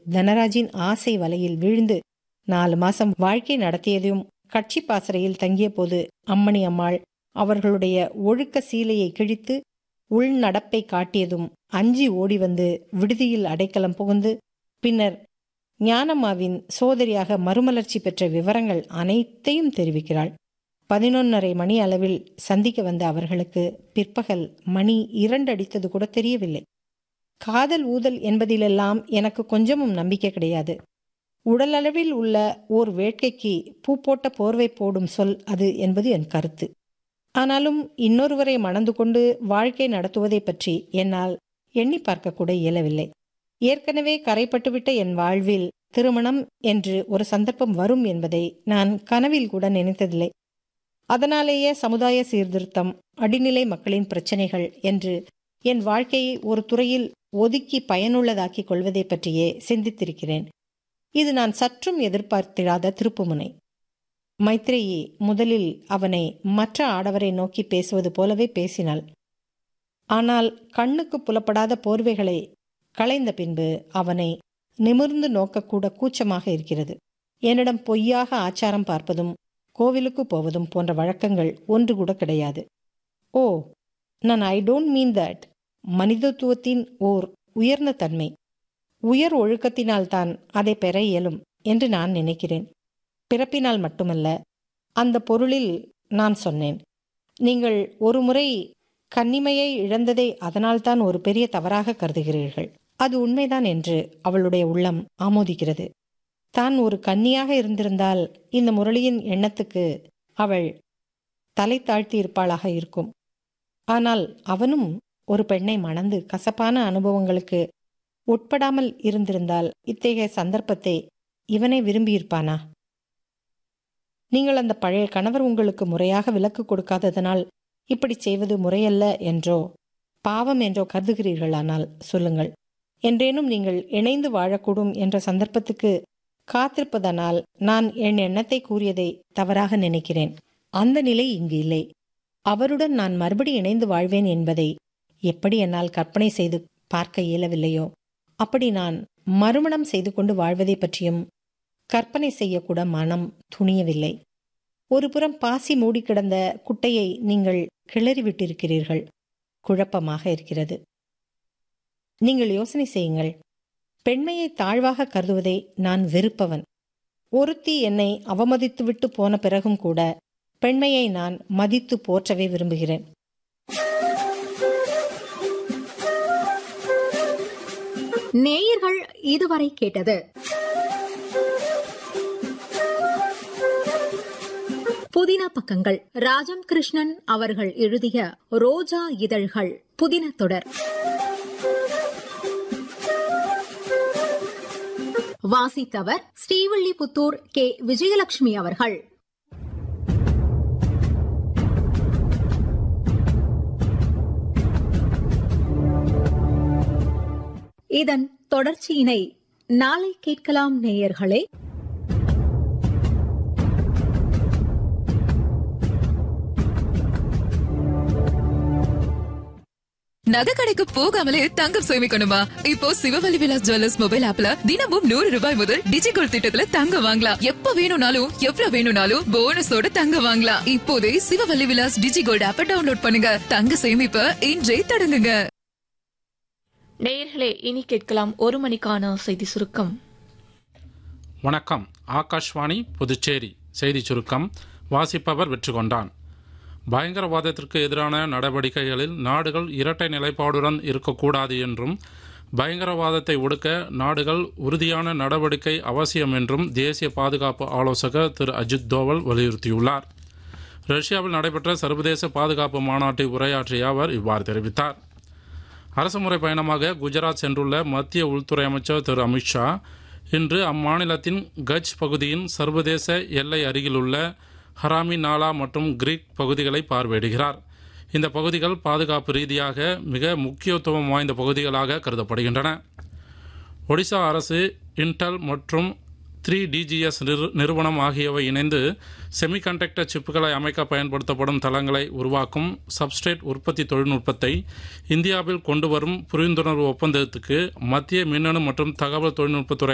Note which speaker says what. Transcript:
Speaker 1: தனராஜின் ஆசை வலையில் விழுந்து நாலு மாசம் வாழ்க்கை நடத்தியதையும் கட்சி பாசறையில் தங்கிய போது அம்மணி அம்மாள் அவர்களுடைய ஒழுக்க சீலையை கிழித்து உள்நடப்பை காட்டியதும் அஞ்சி ஓடி வந்து விடுதியில் அடைக்கலம் புகுந்து பின்னர் ஞானம்மாவின் சோதரியாக மறுமலர்ச்சி பெற்ற விவரங்கள் அனைத்தையும் தெரிவிக்கிறாள் பதினொன்னரை மணி அளவில் சந்திக்க வந்த அவர்களுக்கு பிற்பகல் மணி இரண்டு அடித்தது கூட தெரியவில்லை காதல் ஊதல் என்பதிலெல்லாம் எனக்கு கொஞ்சமும் நம்பிக்கை கிடையாது உடலளவில் உள்ள ஓர் வேட்கைக்கு பூ போட்ட போர்வை போடும் சொல் அது என்பது என் கருத்து ஆனாலும் இன்னொருவரை மணந்து கொண்டு வாழ்க்கை நடத்துவதை பற்றி என்னால் எண்ணி பார்க்க கூட இயலவில்லை ஏற்கனவே கரைப்பட்டுவிட்ட என் வாழ்வில் திருமணம் என்று ஒரு சந்தர்ப்பம் வரும் என்பதை நான் கனவில் கூட நினைத்ததில்லை அதனாலேயே சமுதாய சீர்திருத்தம் அடிநிலை மக்களின் பிரச்சனைகள் என்று என் வாழ்க்கையை ஒரு துறையில் ஒதுக்கி பயனுள்ளதாக்கிக் கொள்வதை பற்றியே சிந்தித்திருக்கிறேன் இது நான் சற்றும் எதிர்பார்த்திராத திருப்புமுனை மைத்ரேயி முதலில் அவனை மற்ற ஆடவரை நோக்கி பேசுவது போலவே பேசினாள் ஆனால் கண்ணுக்கு புலப்படாத போர்வைகளை களைந்த பின்பு அவனை நிமிர்ந்து நோக்கக்கூட கூச்சமாக இருக்கிறது என்னிடம் பொய்யாக ஆச்சாரம் பார்ப்பதும் கோவிலுக்கு போவதும் போன்ற வழக்கங்கள் ஒன்று கூட கிடையாது ஓ நான் ஐ டோன்ட் மீன் தட் மனிதத்துவத்தின் ஓர் உயர்ந்த தன்மை உயர் ஒழுக்கத்தினால்தான் அதை பெற இயலும் என்று நான் நினைக்கிறேன் பிறப்பினால் மட்டுமல்ல அந்த பொருளில் நான் சொன்னேன் நீங்கள் ஒரு முறை கன்னிமையை இழந்ததை அதனால்தான் ஒரு பெரிய தவறாக கருதுகிறீர்கள் அது உண்மைதான் என்று அவளுடைய உள்ளம் ஆமோதிக்கிறது தான் ஒரு கன்னியாக இருந்திருந்தால் இந்த முரளியின் எண்ணத்துக்கு அவள் தலை தாழ்த்தி இருப்பாளாக இருக்கும் ஆனால் அவனும் ஒரு பெண்ணை மணந்து கசப்பான அனுபவங்களுக்கு உட்படாமல் இருந்திருந்தால் இத்தகைய சந்தர்ப்பத்தை இவனை விரும்பியிருப்பானா நீங்கள் அந்த பழைய கணவர் உங்களுக்கு முறையாக விலக்கு கொடுக்காததனால் இப்படி செய்வது முறையல்ல என்றோ பாவம் என்றோ கருதுகிறீர்களானால் சொல்லுங்கள் என்றேனும் நீங்கள் இணைந்து வாழக்கூடும் என்ற சந்தர்ப்பத்துக்கு காத்திருப்பதனால் நான் என் எண்ணத்தை கூறியதை தவறாக நினைக்கிறேன் அந்த நிலை இங்கு இல்லை அவருடன் நான் மறுபடி இணைந்து வாழ்வேன் என்பதை எப்படி என்னால் கற்பனை செய்து பார்க்க இயலவில்லையோ அப்படி நான் மறுமணம் செய்து கொண்டு வாழ்வதை பற்றியும் கற்பனை செய்யக்கூட மனம் துணியவில்லை ஒரு புறம் பாசி மூடி கிடந்த குட்டையை நீங்கள் கிளறிவிட்டிருக்கிறீர்கள் குழப்பமாக இருக்கிறது நீங்கள் யோசனை செய்யுங்கள் பெண்மையை தாழ்வாக கருதுவதை நான் வெறுப்பவன் ஒருத்தி என்னை அவமதித்துவிட்டு போன பிறகும் கூட பெண்மையை நான் மதித்து போற்றவே விரும்புகிறேன்
Speaker 2: நேயர்கள் இதுவரை கேட்டது புதின பக்கங்கள் ராஜம் கிருஷ்ணன் அவர்கள் எழுதிய ரோஜா இதழ்கள் புதின தொடர் வாசித்தவர் ஸ்ரீவில்லிபுத்தூர் கே விஜயலட்சுமி அவர்கள் இதன் தொடர்ச்சியினை நாளை கேட்கலாம் நேயர்களே
Speaker 3: நகை கடைக்கு போகாமலே தங்கம் சேமிக்கணுமா இப்போ சிவவலி விலாஸ் ஜுவல்லர்ஸ் மொபைல் ஆப்ல தினமும் நூறு ரூபாய் முதல் டிஜிகோல்ட் திட்டத்துல தங்கம் வாங்கலாம் எப்ப வேணும்னாலும் எவ்வளவு வேணும்னாலும் போனஸோட தங்கம் வாங்கலாம் இப்போதே சிவவல்லி விலாஸ் டிஜிகோல்ட் ஆப்ப டவுன்லோட் பண்ணுங்க தங்க சேமிப்ப இன்றே தொடங்குங்க
Speaker 4: நேயர்களே இனி கேட்கலாம் ஒரு மணிக்கான செய்தி சுருக்கம்
Speaker 5: வணக்கம் ஆகாஷ்வாணி புதுச்சேரி செய்தி சுருக்கம் வாசிப்பவர் வெற்றி கொண்டான் பயங்கரவாதத்திற்கு எதிரான நடவடிக்கைகளில் நாடுகள் இரட்டை நிலைப்பாடுடன் இருக்கக்கூடாது என்றும் பயங்கரவாதத்தை ஒடுக்க நாடுகள் உறுதியான நடவடிக்கை அவசியம் என்றும் தேசிய பாதுகாப்பு ஆலோசகர் திரு அஜித் தோவல் வலியுறுத்தியுள்ளார் ரஷ்யாவில் நடைபெற்ற சர்வதேச பாதுகாப்பு மாநாட்டில் உரையாற்றிய அவர் இவ்வாறு தெரிவித்தார் அரசுமுறை பயணமாக குஜராத் சென்றுள்ள மத்திய உள்துறை அமைச்சர் திரு அமித்ஷா இன்று அம்மாநிலத்தின் கட்ச் பகுதியின் சர்வதேச எல்லை அருகிலுள்ள ஹராமி நாலா மற்றும் கிரீக் பகுதிகளை பார்வையிடுகிறார் இந்த பகுதிகள் பாதுகாப்பு ரீதியாக மிக முக்கியத்துவம் வாய்ந்த பகுதிகளாக கருதப்படுகின்றன ஒடிசா அரசு இன்டெல் மற்றும் த்ரீ டிஜிஎஸ் நிறுவனம் ஆகியவை இணைந்து செமிகண்டக்டர் சிப்புகளை அமைக்க பயன்படுத்தப்படும் தளங்களை உருவாக்கும் சப்ஸ்ட்ரேட் உற்பத்தி தொழில்நுட்பத்தை இந்தியாவில் கொண்டு வரும் புரிந்துணர்வு ஒப்பந்தத்துக்கு மத்திய மின்னணு மற்றும் தகவல் தொழில்நுட்பத்துறை